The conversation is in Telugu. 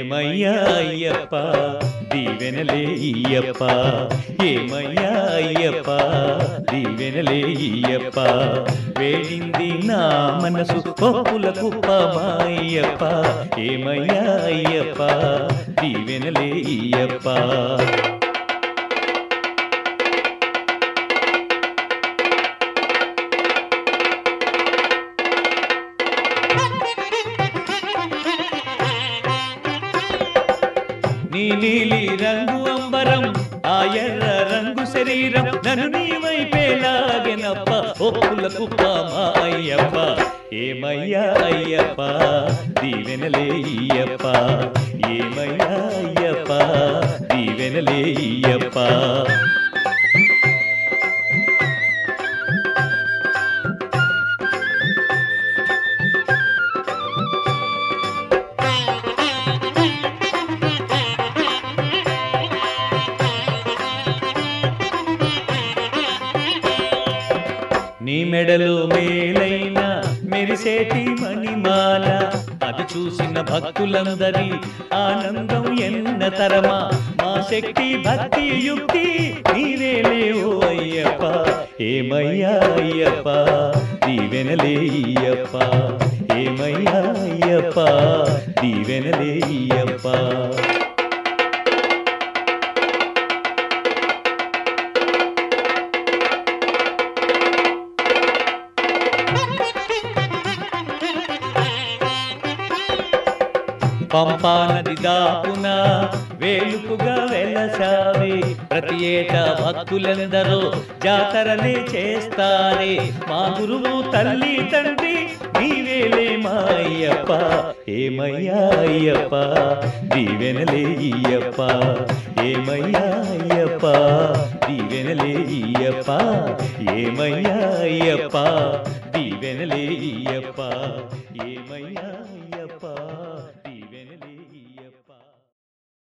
ఏమయ్యా అయ్యప్ప దీవెనలే ఇయ్యప్ప ఏమయ్యా అయ్యప్ప దీవెనలే ఇయ్యప్ప వేడింది నా మనసు పప్పుల కుప్ప మాయ్యప్ప ఏమయ్యా అయ్యప్ప దీవెనలే ఇయ్యప్ప నీ నీలి రంగు అంబరం ఆ ఎర్ర రంగు శరీరం నన్ను నీ వైపే లాగెనప్ప ఒప్పుల కుప్ప మా అయ్యప్ప ఏమయ్యా అయ్యప్ప దీవెనలే ఇయ్యప్ప ఏమయ్యా అయ్యప్ప దీవెనలే ఇయ్యప్ప నీ మెడలో మేలైన మెరిసేటి మణిమాల అది చూసిన భక్తులందరి ఆనందం ఎన్న తరమా మా శక్తి భక్తి యుక్తి నీవేలే ఓ అయ్యప్ప ఏమయ్యా అయ్యప్ప దీవెనలే అయ్యప్ప ఏమయ్యా అయ్యప్ప దీవెనలే అయ్యప్ప పంపా నది దాపున వేలుపుగా వెలసావే ప్రతి ఏటా భక్తులందరూ జాతరలే చేస్తారే మా గురువు తల్లి తండ్రి నీవేలే మా అయ్యప్ప ఏమయ్యా అయ్యప్ప దీవెనలే ఇయ్యప్ప ఏమయ్యా అయ్యప్ప దీవెనలే ఇయ్యప్ప ఏమయ్యా అయ్యప్ప దీవెనలే ఇయ్యప్ప ఏమయ్యా అయ్యప్ప